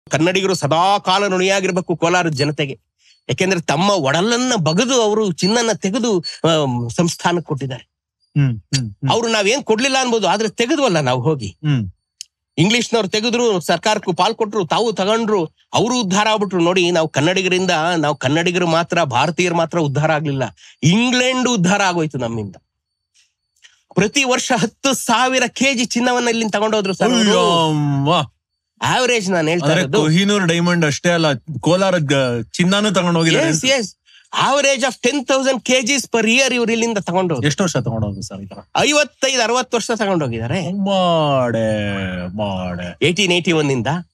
ಕನ್ನಡಿಗರು ಸದಾ ಕಾಲ ನುಣಿಯಾಗಿರ್ಬೇಕು ಕೋಲಾರದ ಜನತೆಗೆ ಯಾಕೆಂದ್ರೆ ತಮ್ಮ ಒಡಲನ್ನ ಬಗದು ಅವರು ಚಿನ್ನನ್ನ ತೆಗೆದು ಆಮ್, ಸಂಸ್ಥಾನಕ್ಕೆ ಕೊಟ್ಟಿದ್ದಾರೆ ಹ್ಮ್ ಹ್ಮ್ ಹ್ಮ್. ಅವ್ರು ನಾವೇನ್ ಕೊಡ್ಲಿಲ್ಲ ಅನ್ಬೋದು ಆದ್ರೆ ತೆಗೆದ್ವಲ್ಲ ನಾವು ಹೋಗಿ ಹ್ಮ್ ಇಂಗ್ಲಿಷ್ನವ್ರು ತೆಗೆದ್ರು ಸರ್ಕಾರಕ್ಕೂ ಪಾಲ್ ಕೊಟ್ರು ತಾವು ತಗೊಂಡ್ರು ಅವರು ಉದ್ಧಾರ ಆಗ್ಬಿಟ್ರು ನೋಡಿ ನಾವು ಕನ್ನಡಿಗರಿಂದ ನಾವು ಕನ್ನಡಿಗರು ಮಾತ್ರ ಭಾರತೀಯರು ಮಾತ್ರ ಉದ್ಧಾರ ಆಗ್ಲಿಲ್ಲ ಇಂಗ್ಲೆಂಡ್ ಉದ್ಧಾರ ಆಗೋಯ್ತು ನಮ್ಮಿಂದ ಪ್ರತಿ ವರ್ಷ ಹತ್ತು ಸಾವಿರ ಕೆಜಿ ಚಿನ್ನವನ್ನ ಇಲ್ಲಿಂದ ತಗೊಂಡೋದ್ರು ಸರ್ ಅಯ್ಯವ್ವ. ಆವರೇಜ್ ನಾನು ಹೇಳ್ತಾ ಅಂದ್ರೆ ಇರೋದು ಕೊಹಿನೂರ್ ಡೈಮಂಡ್ ಅಷ್ಟೇ ಅಲ್ಲ ಕೋಲಾರ ಗ- ಚಿನ್ನಾನು ತಗೊಂಡ್ ಹೋಗಿದ್ದಾರೆ yes yes average of ten thousand kgs per year ಇವ್ರು ಇಲ್ಲಿಂದ ತಗೊಂಡೋದ್ರು ಎಷ್ಟು ವರ್ಷ ತಗೊಂಡೋದ್ರು ಸರ್ ಈ ತರ ಐವತ್ತೈದು ಅರವತ್ತು ವರ್ಷ ತಗೊಂಡೋಗಿದ್ದಾರೆ ಮಾಡೆ ಮಾಡೆ ಏಯ್ಟೀನ್ ಏಯ್ಟಿ ಒನ್ ಇಂದ